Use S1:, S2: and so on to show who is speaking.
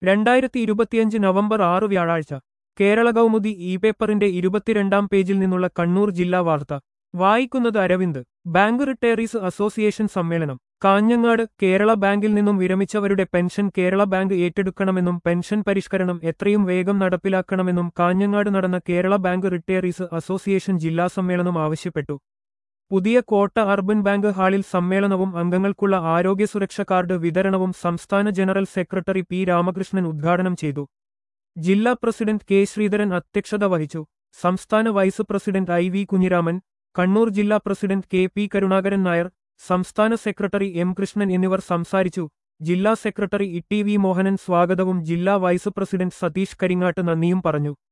S1: രണ്ടായിരത്തി ഇരുപത്തിയഞ്ച് നവംബർ ആറ് വ്യാഴാഴ്ച കേരള കൗമുദി ഇ പേപ്പറിന്റെ ഇരുപത്തിരണ്ടാം പേജിൽ നിന്നുള്ള കണ്ണൂർ ജില്ലാ വാർത്ത വായിക്കുന്നത് അരവിന്ദ് ബാങ്ക് റിട്ടയറീസ് അസോസിയേഷൻ സമ്മേളനം കാഞ്ഞങ്ങാട് കേരള ബാങ്കിൽ നിന്നും വിരമിച്ചവരുടെ പെൻഷൻ കേരള ബാങ്ക് ഏറ്റെടുക്കണമെന്നും പെൻഷൻ പരിഷ്കരണം എത്രയും വേഗം നടപ്പിലാക്കണമെന്നും കാഞ്ഞങ്ങാട് നടന്ന കേരള ബാങ്ക് റിട്ടയറീസ് അസോസിയേഷൻ ജില്ലാ സമ്മേളനം ആവശ്യപ്പെട്ടു പുതിയ കോട്ട അർബൻ ബാങ്ക് ഹാളിൽ സമ്മേളനവും അംഗങ്ങൾക്കുള്ള ആരോഗ്യ സുരക്ഷ കാർഡ് വിതരണവും സംസ്ഥാന ജനറൽ സെക്രട്ടറി പി രാമകൃഷ്ണൻ ഉദ്ഘാടനം ചെയ്തു ജില്ലാ പ്രസിഡന്റ് കെ ശ്രീധരൻ അധ്യക്ഷത വഹിച്ചു സംസ്ഥാന vice president I V Kunhiraman Kannur ജില്ലാ president K P Karunakaran Nair സംസ്ഥാന സെക്രട്ടറി എം കൃഷ്ണൻ എന്നിവർ സംസാരിച്ചു ജില്ലാ secretary E T V Mohanan സ്വാഗതവും ജില്ലാ വൈസ് പ്രസിഡന്റ് സതീഷ് കരിങ്ങാട്ട് നന്ദിയും പറഞ്ഞു